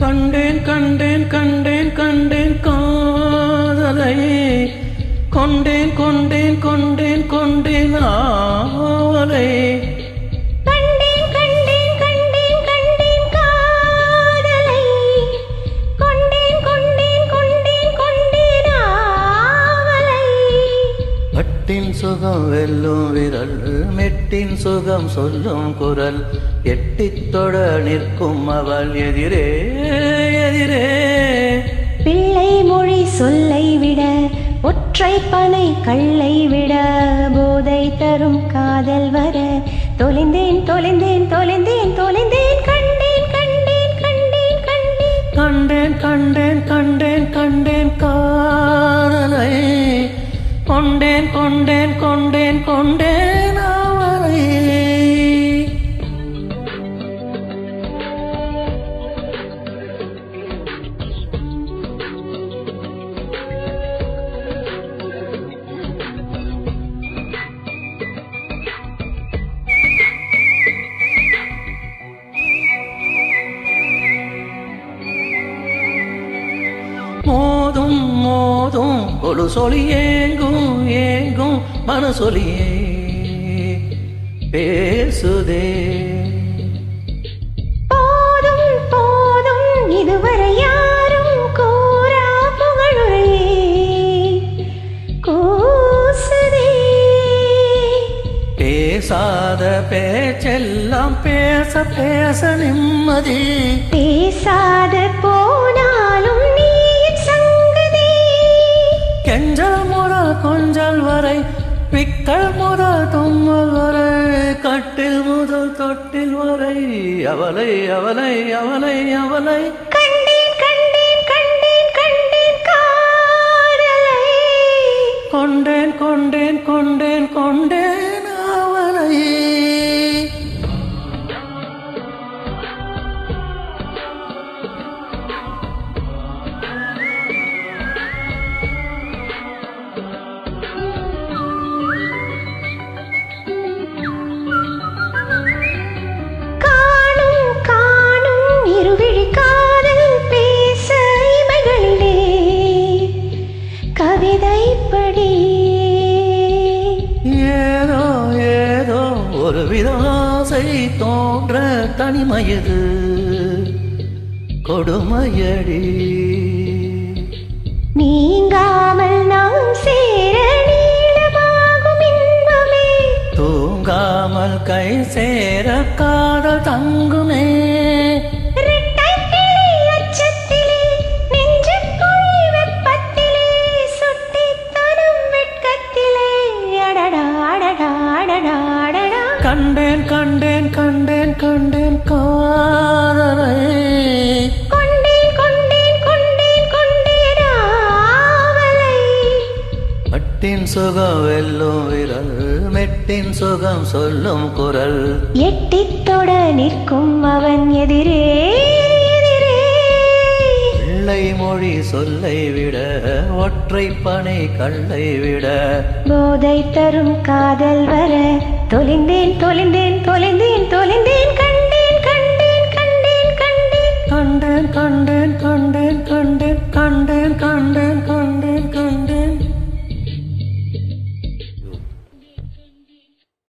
கண்டேன் கண்டேன் கண்டேன் கண்டேன் காதலை கொண்டேன் கொண்டேன் கொண்டேன் கொண்டேன் ஆவலை கண்டேன் கண்டேன் கண்டேன் கண்டேன் காதலை கொண்டேன் கொண்டேன் கொண்டேன் கொண்டேன் ஆவலை பட்டின் சுகம் வெல்லும் விரல் மெட்டின் சுகம் சொல்லும் குரல் எட்டித் தொட நிற்கும் அவள் எதிரே எதிரே பிள்ளை மொழி சொல்லை விட ஒற்றை பனை கல்லை விட போதை தரும் காதல் வர தொலைந்தேன் தொலைந்தேன் தொலைந்தேன் தொலைந்தேன் கண்டேன் கண்டேன் கண்டேன் கண்டேன் கண்டேன் கண்டேன் கண்டேன் கண்டேன் காதலை கொண்டேன் கொண்டேன் கொண்டேன் கொண்டேன் அவளை மோதும் மோதும் ஒரு சொலி ஏங்கும் ஏங்கும் மனசொலியே பேசுதே போதும் போதும் இதுவரை யாரும் கூறா புகழுரையே கூசுதே பேசாத பேச்செல்லாம் பேச பேச நிம்மதி பேசாத போனாலும் நீ சங்கதி கெஞ்சல் முதல் கொஞ்சல் வரை பிக்கள் முதல் தும்மல் வரை கட்டில் முதல் தொட்டில் வரை அவளை அவளை அவளை அவளை கண்டேன் கண்டேன் கண்டேன் கண்டேன் காதலை கொண்டேன் கொண்டேன் கொண்டேன் கொண்டேன் அவளை காணும் காணும் இருவிழி காதல் பேச இமைகளிலே கவிதை படி ஏதோ ஏதோ ஒரு வித ஆசை தோன்ற தனிமயது கொடுமையடி நீங்காமல் நாம் சேர நீளமாகும் இன்பமே தூங்காமல் கை சேர காதல் தங்குமே இரட்டைக் கிளி அச்சத்திலே, நெஞ்சுக்குழி வெப்பத்திலே, சுட்டித்தனம் வெட்கத்திலே, அடடா, அடடா, அடடா, அடடா. கண்டேன் கண்டேன் கண்டேன் கண்டேன் காதலை கொண்டேன், கொண்டேன், கொண்டேன், கொண்டேன் ஆவலை. மட்டின் சுகம் வெல்லும் விரல் மெட்டின் சுகம் சொல்லும் குரல் எட்டித் தொட நிற்கும் அவன் எதிரே எதிரே. பிள்ளை மொழி சொல்லை விட ஒற்றை பனை கல்லை விட போதை தரும் காதல் வர தொலைந்தேன் தொலைந்தேன் தொலைந்தேன் தொலைந்தேன் கண்டேன் கண்டேன் கண்டேன் கண்டேன் கண்டேன் கண்டேன் கண்டேன் கண்டேன் கண்டேன் கண்டேன்